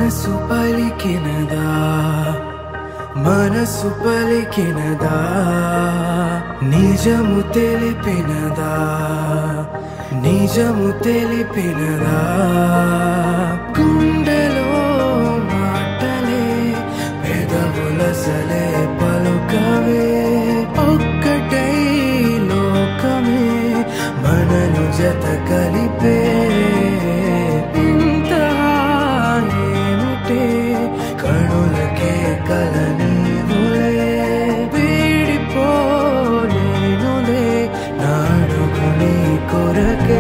మనసు పలికినదా మనసు పలికినదా నిజము తెలిపినదా నిజము తెలిపినదా గుండెలో మాటలే పెదవుల సలే పలుకవే ఒక్కటై లోకమే మనను జత కలిపే ఇంత ఏమిటే కణులకే కలనీవులే వీడిపోలేనులే నాడుగు నీ కొరకే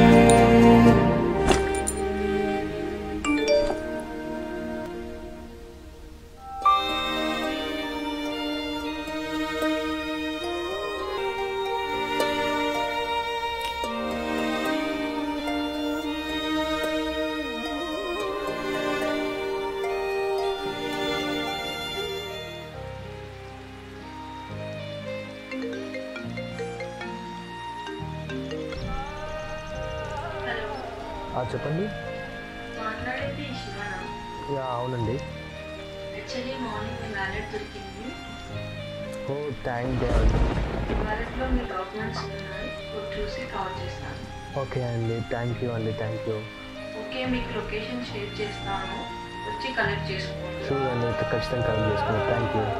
హలో ఆ, చెప్పండి మాట్లాడేది శివనా యా అవునండి యాక్చువల్లీ మార్నింగ్ మీ వ్యాలెట్ దొరికింది ఓ థ్యాంక్ గాడ్ వ్యాలెట్లో మీ డాక్యుమెంట్స్ ఉన్నాయి ఇప్పుడు చూసి కాల్ చేస్తాను ఓకే అండి థ్యాంక్ యూ అండి థ్యాంక్ యూ ఓకే మీకు లొకేషన్ షేర్ చేస్తాను వచ్చి కనెక్ట్ చేసుకోండి షూర్ అండి ఖచ్చితంగా కలెక్ట్ చేసుకున్నాను థ్యాంక్ యూ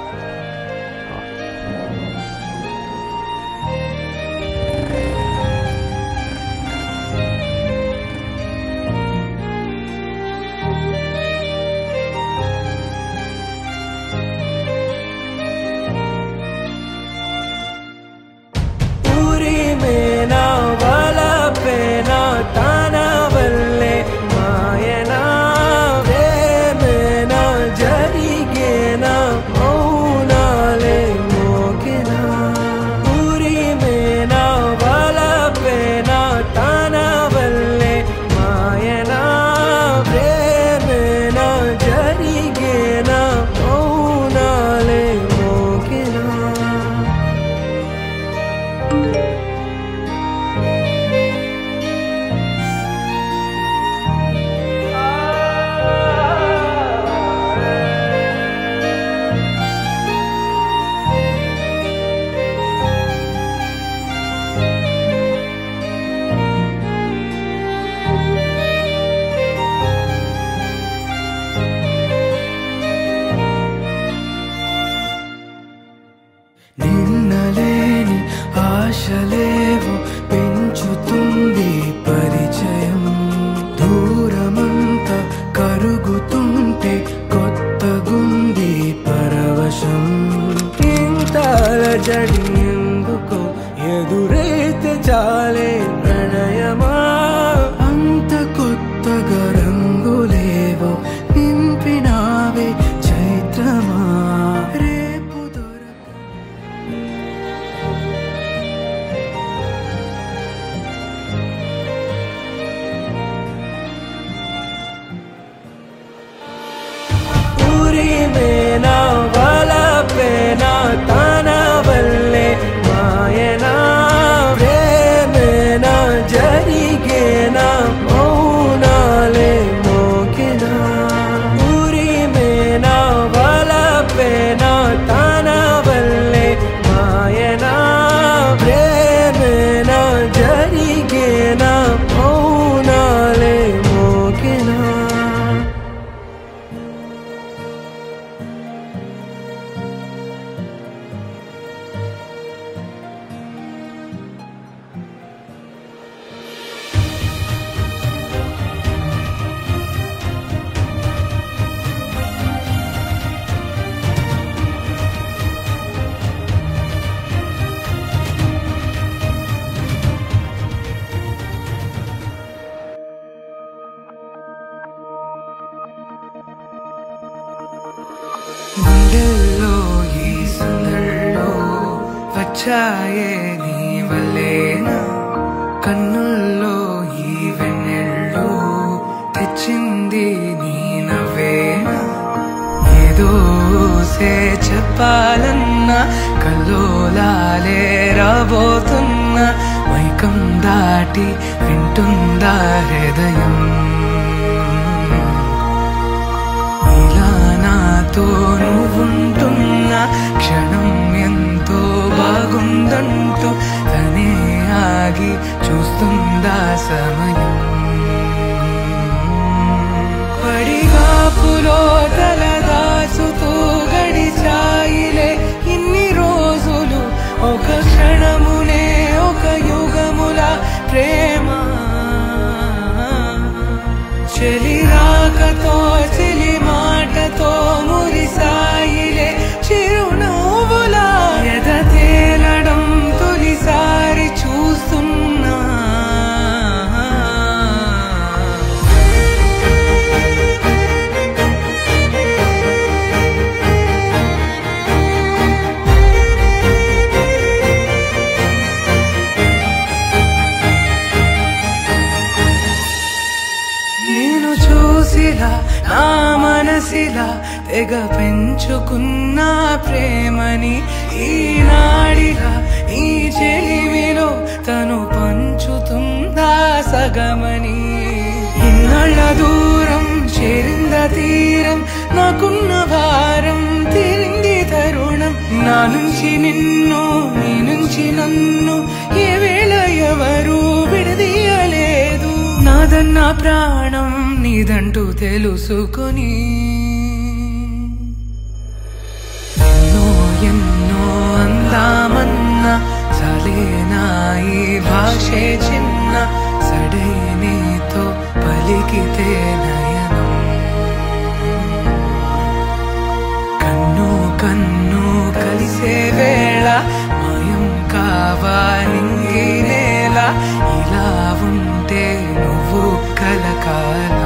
ఊరి మేనా వల పేనా తాన వల్లే మాయనా వేమేనా జరిగేనా మౌనాలే మోగినా ఊరి మేనా వల పేనా తాన వల్లే మాయనా ప్రేమేనా జరిగేనా మౌనాలే మోగినా నిన్నలేని ఆశలేవో పెంచుతుంది పరిచయం దూరమంతా కరుగుతుంటే కొత్తగుంది పరవశం ఇంతాల జడి ఎందుకో ఎదురైతే చాలే ప్రణయమా అంత కొత్తగా రంగులేవో నింపినావే చైత్రమా రేపు దొరక ఊరి మేనా వల పేనా తాన వల్లే మాయనా ప్రేమేనా జరిగేనా మౌనాలే మోగినా ఊరి మేనా వల పేనా తాన వల్లే మాయనా ప్రేమేనా జరిగేనా మౌనాలే మోగినా గుండెల్లో ఈ సందడిలో వచ్చాయే నీ వల్లేనా కన్నుల్లో ఈ వెన్నెళ్ళు తెచ్చింది నీ నవ్వేనా ఏదో సే చెప్పాలన్నా కల్లోలాలే రాబోతున్నా మైకం దాటి వింటుందా హృదయం నాతో నువ్వుంటున్న క్షణం ఎంతో బాగుందంటూ తనే ఆగి చూస్తుందా సమయం పడిగాపులో తలదాచుతూ గడిచాయిలే ఇన్ని రోజులు ఒక క్షణమునే ఒక యుగముల ప్రేమ చెలి రాకతో చెలి మాటతో మురిసాయిలే చిరునవ్వులా ఎద తేలడం తొలిసారి చూస్తున్నా నేను చూసిలా నా మనసిలా తెగ పెంచుకున్న ప్రేమని ఈనాడిలా ఈ చెలివిలో తను పంచుతుందా సగమని ఇన్నాళ్ళ దూరం చేరింద తీరం నాకున్న భారం తీరింది తరుణం నా నుంచి నిన్ను నీ నుంచి నన్ను ఏ వేళ ఎవరు విడదీయలేదు నాదన్న ప్రాణం నీదంటూ తెలుసుకొని ఎన్నో ఎన్నో అందామన్నా సలేనా ఈ భాషే చిన్న సడే నీతో పలికితే నయనం కన్ను కన్ను కలిసే వేళ మాయం కావా నింగి నేల ఇలా ఉంటే నువ్వు కలకాలం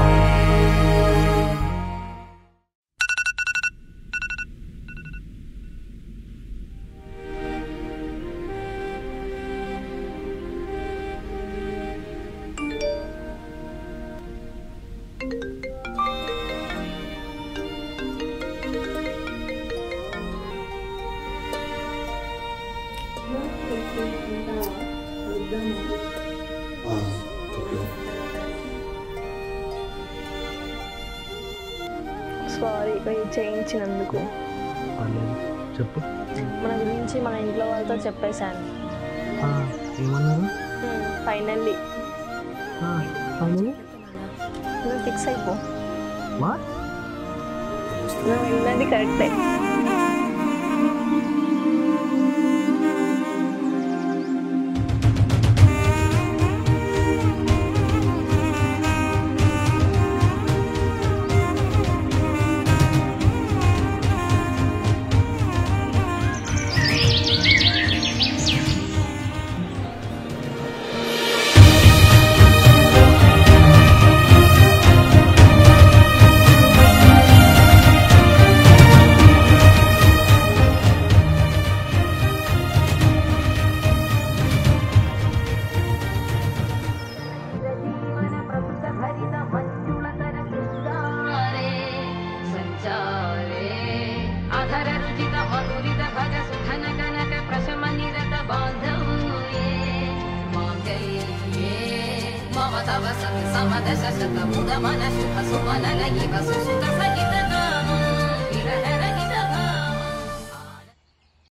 సారీ వెయిట్ చేయించినందుకు పర్లేదు చెప్పు మన గురించి మా ఇంట్లో వాళ్ళతో చెప్పేశాను ఆ, ఏమన్నారు ఫైనల్లీ ఆ, ఫైనల్ నువ్వు ఫిక్స్ అయిపో వా నువ్వు విన్నది కరెక్టే సంచారే సంచారే అధర రుచిత మధురిత భగ సుఖన కనక ప్రశమ నిరత బాంధవ్యే మాంగళ్యే మమ తవ సత్ సమదశ శత ముద మన శుభ సుమన లయిక సుసుత